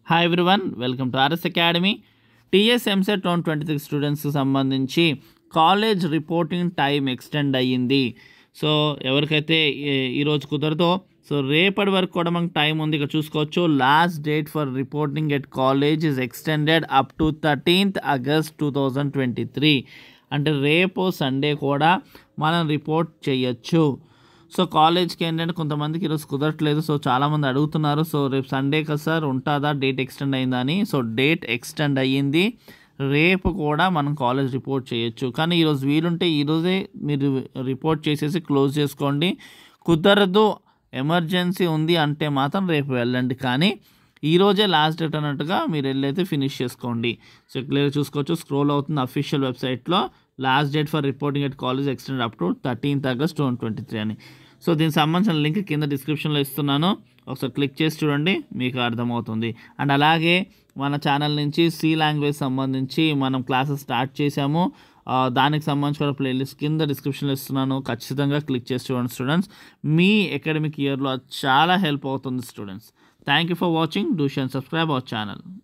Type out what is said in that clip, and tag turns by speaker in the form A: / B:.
A: hi everyone welcome to R S academy T S EAMCET టౌన్ twenty six స్టూడెంట్స్కి సంబంధించి college reporting time extend అయ్యింది so ఎవరికైతే ఈ- ఈరోజు కుదరదో సో రేపటి వరకు కూడా మనకు టైం ఉంది ఇక్కడ చూసుకోవచ్చు last date for reporting at college is extended up to thirteenth August two thousand twenty three అంటే రేపు సండే కూడా మనం రిపోర్ట్ చేయొచ్చు సో కాలేజ్కి ఏంటంటే కొంతమందికి ఈరోజు కుదరట్లేదు సో చాలామంది అడుగుతున్నారు సో రేపు సండే కదా సార్ ఉంటుందా డేట్ ఎక్స్టెండ్ అయిందా అని సో డేట్ ఎక్స్టెండ్ అయ్యింది రేపు కూడా మనం కాలేజ్ రిపోర్ట్ చేయొచ్చు కానీ ఈరోజు వీలుంటే ఈరోజే మీరు రిపోర్ట్ చేసేసి క్లోజ్ చేసుకోండి కుదరదు ఎమర్జెన్సీ ఉంది అంటే మాత్రం రేపు వెళ్ళండి కానీ ఈ రోజే లాస్ట్ డేట్ అన్నట్టుగా మీరు వెళ్ళైతే ఫినిష్ చేసుకోండి సో క్లియర్ చూసుకోవచ్చు స్క్రోల్ అవుతుంది అఫీషియల్ వెబ్సైట్లో last date for reporting at college extend up to thirteenth August two twenty three అని సో దీనికి సంబంధించిన లింక్ కింద డిస్క్రిప్షన్లో ఇస్తున్నాను ఒకసారి క్లిక్ చేసి చూడండి మీకు అర్థమవుతుంది అండ్ అలాగే మన ఛానల్ నుంచి సి లాంగ్వేజ్ సంబంధించి మనం క్లాసెస్ స్టార్ట్ చేసాము ఆ, దానికి సంబంధించిన ప్లేలిస్ట్ కింద డిస్క్రిప్షన్లో ఇస్తున్నాను ఖచ్చితంగా క్లిక్ చేసి చూడండి స్టూడెంట్స్ మీ అకాడమిక్ ఇయర్లో చాలా హెల్ప్ అవుతుంది students thank you for watching do షన్ సబ్స్క్రైబ్ అవర్ ఛానల్